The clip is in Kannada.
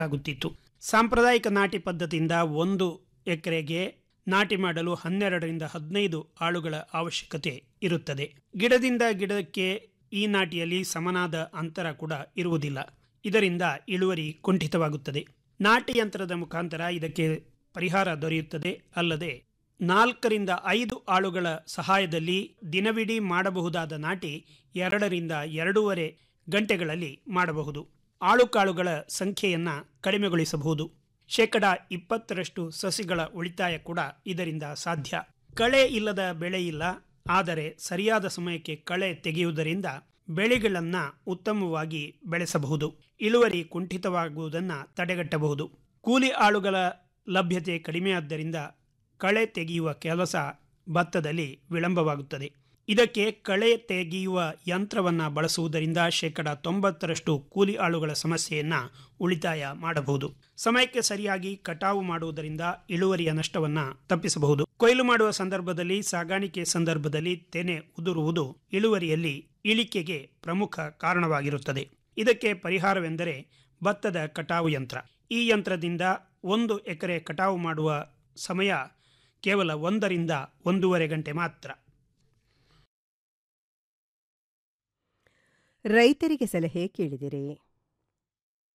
ಆಗುತ್ತಿತ್ತು ಸಾಂಪ್ರದಾಯಿಕ ನಾಟಿ ಪದ್ಧತಿಯಿಂದ ಒಂದು ಎಕರೆಗೆ ನಾಟಿ ಮಾಡಲು ಹನ್ನೆರಡರಿಂದ ಹದಿನೈದು ಆಳುಗಳ ಅವಶ್ಯಕತೆ ಇರುತ್ತದೆ ಗಿಡದಿಂದ ಗಿಡಕ್ಕೆ ಈ ನಾಟಿಯಲ್ಲಿ ಸಮನಾದ ಅಂತರ ಕೂಡ ಇರುವುದಿಲ್ಲ ಇದರಿಂದ ಇಳುವರಿ ಕುಂಠಿತವಾಗುತ್ತದೆ ನಾಟಿ ಯಂತ್ರದ ಮುಖಾಂತರ ಇದಕ್ಕೆ ಪರಿಹಾರ ದೊರೆಯುತ್ತದೆ ಅಲ್ಲದೆ ನಾಲ್ಕರಿಂದ ಐದು ಆಳುಗಳ ಸಹಾಯದಲ್ಲಿ ದಿನವಿಡೀ ಮಾಡಬಹುದಾದ ನಾಟಿ ಎರಡರಿಂದ ಎರಡೂವರೆ ಗಂಟೆಗಳಲ್ಲಿ ಮಾಡಬಹುದು ಆಳುಕಾಳುಗಳ ಸಂಖ್ಯೆಯನ್ನು ಕಡಿಮೆಗೊಳಿಸಬಹುದು ಶೇಕಡ ಇಪ್ಪತ್ತರಷ್ಟು ಸಸಿಗಳ ಉಳಿತಾಯ ಕೂಡ ಇದರಿಂದ ಸಾಧ್ಯ ಕಳೆ ಇಲ್ಲದ ಬೆಳೆ ಇಲ್ಲ ಆದರೆ ಸರಿಯಾದ ಸಮಯಕ್ಕೆ ಕಳೆ ತೆಗೆಯುವುದರಿಂದ ಬೆಳೆಗಳನ್ನು ಉತ್ತಮವಾಗಿ ಬೆಳೆಸಬಹುದು ಇಳುವರಿ ಕುಂಠಿತವಾಗುವುದನ್ನು ತಡೆಗಟ್ಟಬಹುದು ಕೂಲಿ ಆಳುಗಳ ಲಭ್ಯತೆ ಕಡಿಮೆಯಾದ್ದರಿಂದ ಕಳೆ ತೆಗೆಯುವ ಕೆಲಸ ಭತ್ತದಲ್ಲಿ ವಿಳಂಬವಾಗುತ್ತದೆ ಇದಕ್ಕೆ ಕಳೆ ತೆಗೆಯುವ ಯಂತ್ರವನ್ನು ಬಳಸುವುದರಿಂದ ಶೇಕಡ ತೊಂಬತ್ತರಷ್ಟು ಕೂಲಿ ಆಳುಗಳ ಸಮಸ್ಯೆಯನ್ನು ಉಳಿತಾಯ ಮಾಡಬಹುದು ಸಮಯಕ್ಕೆ ಸರಿಯಾಗಿ ಕಟಾವು ಮಾಡುವುದರಿಂದ ಇಳುವರಿಯ ನಷ್ಟವನ್ನು ತಪ್ಪಿಸಬಹುದು ಕೊಯ್ಲು ಮಾಡುವ ಸಂದರ್ಭದಲ್ಲಿ ಸಾಗಾಣಿಕೆ ಸಂದರ್ಭದಲ್ಲಿ ತೆನೆ ಉದುರುವುದು ಇಳುವರಿಯಲ್ಲಿ ಇಳಿಕೆಗೆ ಪ್ರಮುಖ ಕಾರಣವಾಗಿರುತ್ತದೆ ಇದಕ್ಕೆ ಪರಿಹಾರವೆಂದರೆ ಭತ್ತದ ಕಟಾವು ಯಂತ್ರ ಈ ಯಂತ್ರದಿಂದ ಒಂದು ಎಕರೆ ಕಟಾವು ಮಾಡುವ ಸಮಯ ಕೇವಲ ಒಂದರಿಂದ ಒಂದೂವರೆ ಗಂಟೆ ಮಾತ್ರ ರೈತರಿಗೆ ಸಲಹೆ ಕೇಳಿದಿರಿ